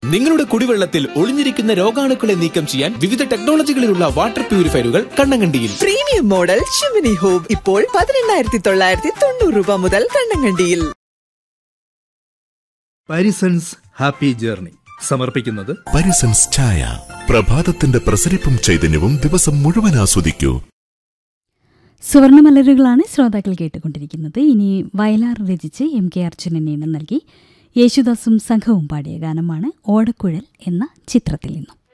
നിങ്ങളുടെ കുടിവെള്ളത്തിൽ ഒളിഞ്ഞിരിക്കുന്ന രോഗാണുക്കളെ നീക്കം ചെയ്യാൻ വിവിധ ടെക്നോളജികളിലുള്ള വാട്ടർ പ്യൂരിഫയറുകൾ കണ്ണങ്കണ്ടിയിൽ പ്രീമിയം മോഡൽ ഷിമിനി ഹോം ഇപ്പോൾ പതിനെണ്ണായിരത്തി തൊള്ളായിരത്തി തൊണ്ണൂറ് രൂപ മുതൽ കണ്ണങ്കണ്ടിയിൽ പാരിസൺസ് ഹാപ്പി ജേർണി സമർപ്പിക്കുന്നത് പരിസൻസ് ചായ പ്രഭാതത്തിന്റെ പ്രസരിപ്പും ചൈതന്യവും ദിവസം മുഴുവൻ ആസ്വദിക്കൂ സുവർണമലരുകളാണ് ശ്രോതാക്കൾ കേട്ടുകൊണ്ടിരിക്കുന്നത് ഇനി വയലാർ രചിച്ച് എം കെ അർജുനൻ ഈണം നൽകി യേശുദാസും സംഘവും പാടിയ ഗാനമാണ് ഓടക്കുഴൽ എന്ന ചിത്രത്തിൽ നിന്നും